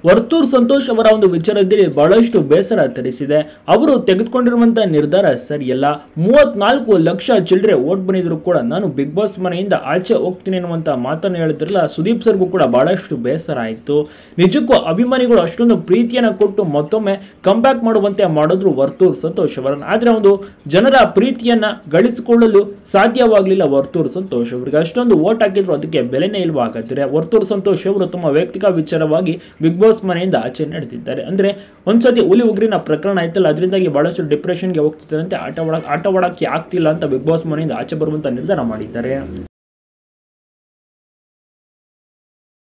ವರ್ತೂರ್ ಸಂತೋಷ್ ಅವರ ಒಂದು ವಿಚಾರದಲ್ಲಿ ಬಹಳಷ್ಟು ಬೇಸರ ತರಿಸಿದೆ ಅವರು ತೆಗೆದುಕೊಂಡಿರುವಂತಹ ನಿರ್ಧಾರ ಸರಿಯಲ್ಲ ಮೂವತ್ನಾಲ್ಕು ಲಕ್ಷ ಚಿಲ್ಲರೆ ಓಟ್ ಬಂದಿದ್ರು ಕೂಡ ನಾನು ಬಿಗ್ ಬಾಸ್ ಮನೆಯಿಂದ ಆಚೆ ಹೋಗ್ತೀನಿ ಅನ್ನುವಂತ ಮಾತನ್ನು ಹೇಳಿದ್ರಲ್ಲ ಸುದೀಪ್ ಸರ್ಗೂ ಕೂಡ ಬಹಳಷ್ಟು ಬೇಸರ ಆಯಿತು ನಿಜಕ್ಕೂ ಅಭಿಮಾನಿಗಳು ಅಷ್ಟೊಂದು ಪ್ರೀತಿಯನ್ನ ಕೊಟ್ಟು ಮತ್ತೊಮ್ಮೆ ಕಂಬ್ಯಾಕ್ ಮಾಡುವಂತೆ ಮಾಡಿದ್ರು ವರ್ತೂರ್ ಸಂತೋಷ್ ಅವರನ್ನು ಆದ್ರೆ ಒಂದು ಜನರ ಪ್ರೀತಿಯನ್ನ ಗಳಿಸಿಕೊಳ್ಳಲು ಸಾಧ್ಯವಾಗಲಿಲ್ಲ ವರ್ತೂರ್ ಸಂತೋಷ್ ಅವರಿಗೆ ಅಷ್ಟೊಂದು ಓಟ್ ಹಾಕಿದ್ರು ಅದಕ್ಕೆ ಬೆಲೆನೇ ಇಲ್ವಾ ಹಾಗಾದ್ರೆ ವರ್ತೂರ್ ಸಂತೋಷ್ ಅವರು ತಮ್ಮ ವೈಯಕ್ತಿಕ ವಿಚಾರವಾಗಿ ಬಿಗ್ ಬಾಸ್ ಮನೆಯಿಂದ ಆಚೆ ನಡೆದಿದ್ದಾರೆ ಅಂದ್ರೆ ಒಂದ್ಸತಿ ಹುಲಿ ಉಗ್ರಿನ ಪ್ರಕರಣ ಆಯ್ತಲ್ಲ ಅದರಿಂದಾಗಿ ಬಹಳಷ್ಟು ಡಿಪ್ರೆಷನ್ಗೆ ಹೋಗ್ತಿದ್ದಾರಂತೆ ಆಟ ಆಡಕ್ ಆಟ ಆಡಕ್ಕೆ ಆಗ್ತಿಲ್ಲ ಅಂತ ಬಿಗ್ ಬಾಸ್ ಮನೆಯಿಂದ ಆಚೆ ಬರುವಂತ ನಿರ್ಧಾರ ಮಾಡಿದ್ದಾರೆ